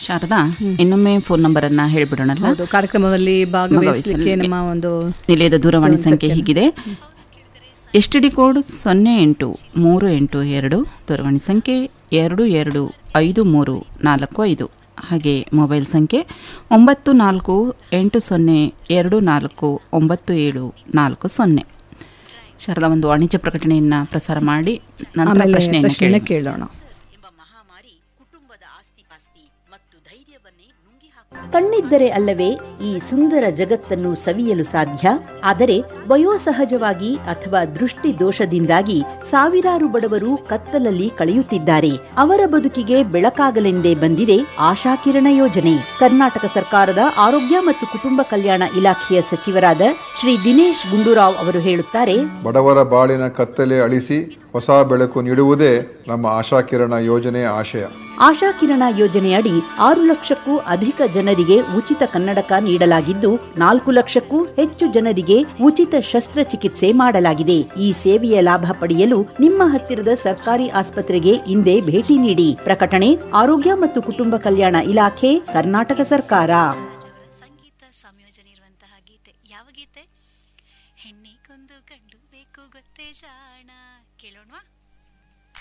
ಶಾರದಾ ಇನ್ನೊಮ್ಮೆ phone number ಅನ್ನ ಹೇಳ್ಬಿಡೋಣಲ್ಲ ಹೌದು ಕಾರ್ಯಕ್ರಮದಲ್ಲಿ ಭಾಗವಹಿಸಲಿಕ್ಕೆ ಭಾಗವಹಿಸಲಿಕ್ಕೆ. ನಮ್ಮ ಒಂದು ನಿಲಯದ ದೂರವಾಣಿ ಸಂಖ್ಯೆ ಹೀಗಿದೆ ಎಸ್ ಟಿ ಡಿ ಕೋಡ್ ಸೊನ್ನೆ ಎಂಟು ಮೂರು ಎಂಟು ಎರಡು ದೂರವಾಣಿ ಸಂಖ್ಯೆ ಎರಡು ಎರಡು ಐದು ಮೂರು ನಾಲ್ಕು ಐದು ಹಾಗೆ ಮೊಬೈಲ್ ಸಂಖ್ಯೆ ಒಂಬತ್ತು ನಾಲ್ಕು ಎಂಟು ಸೊನ್ನೆ ಎರಡು ನಾಲ್ಕು ಒಂಬತ್ತು ಏಳು ನಾಲ್ಕು ಸೊನ್ನೆ ಶಾರದಾ ಒಂದು ವಾಣಿಜ್ಯ ಪ್ರಕಟಣೆಯನ್ನ ಪ್ರಸಾರ ಮಾಡಿ ನಂತರ ಆಮೇಲೆ ಪ್ರಶ್ನೆಯನ್ನು ಪ್ರಶ್ನೆಯನ್ನ ಕೇಳಿ ಕೇಳೋಣ ಎಂಬ ಮಹಾಮಾರಿ ಕುಟುಂಬದ ಆಸ್ತಿಪಾಸ್ತಿ ಮತ್ತು ಧೈರ್ಯವನ್ನೇ ನುಂಗಿ ಹಾಕುತ್ತದೆ ಕಣ್ಣಿದ್ದರೆ ಅಲ್ಲವೇ ಈ ಸುಂದರ ಜಗತ್ತನ್ನು ಸವಿಯಲು ಸಾಧ್ಯ ಆದರೆ ವಯೋಸಹಜವಾಗಿ ಅಥವಾ ದೃಷ್ಟಿ ದೋಷದಿಂದಾಗಿ ಸಾವಿರಾರು ಬಡವರು ಕತ್ತಲಲ್ಲಿ ಕಳೆಯುತ್ತಿದ್ದಾರೆ ಅವರ ಬದುಕಿಗೆ ಬೆಳಕಾಗಲೆಂದೇ ಬಂದಿದೆ ಆಶಾಕಿರಣ ಯೋಜನೆ ಕರ್ನಾಟಕ ಸರ್ಕಾರದ ಆರೋಗ್ಯ ಮತ್ತು ಕುಟುಂಬ ಕಲ್ಯಾಣ ಇಲಾಖೆಯ ಸಚಿವರಾದ ಶ್ರೀ ದಿನೇಶ್ ಗುಂಡೂರಾವ್ ಅವರು ಹೇಳುತ್ತಾರೆ ಬಡವರ ಬಾಳಿನ ಕತ್ತಲೆ ಅಳಿಸಿ ಹೊಸ ಬೆಳಕು ನೀಡುವುದೇ ನಮ್ಮ ಆಶಾಕಿರಣ ಯೋಜನೆಯ ಆಶಯ ಆಶಾಕಿರಣ ಯೋಜನೆಯಡಿ ಆರು ಲಕ್ಷಕ್ಕೂ ಅಧಿಕ ಜನರಿಗೆ ಉಚಿತ ಕನ್ನಡಕ ನೀಡಲಾಗಿದ್ದು ನಾಲ್ಕು ಲಕ್ಷಕ್ಕೂ ಹೆಚ್ಚು ಜನರಿಗೆ ಉಚಿತ ಶಸ್ತ್ರಚಿಕಿತ್ಸೆ ಮಾಡಲಾಗಿದೆ ಈ ಸೇವೆಯ ಲಾಭ ಪಡೆಯಲು ನಿಮ್ಮ ಹತ್ತಿರದ ಸರ್ಕಾರಿ ಆಸ್ಪತ್ರೆಗೆ ಇಂದೇ ಭೇಟಿ ನೀಡಿ ಪ್ರಕಟಣೆ ಆರೋಗ್ಯ ಮತ್ತು ಕುಟುಂಬ ಕಲ್ಯಾಣ ಇಲಾಖೆ ಕರ್ನಾಟಕ ಸರ್ಕಾರ ಅವರ ಸಂಗೀತ ಸಂಯೋಜನೆ ಇರುವಂತಹ ಗೀತೆ ಯಾವ ಗೀತೆ ಹೆಣ್ಣಿಗೊಂದು ಗಂಡು ಬೇಕು ಗೊತ್ತೇ ಜಾಣ ಕೇಳೋಣವಾ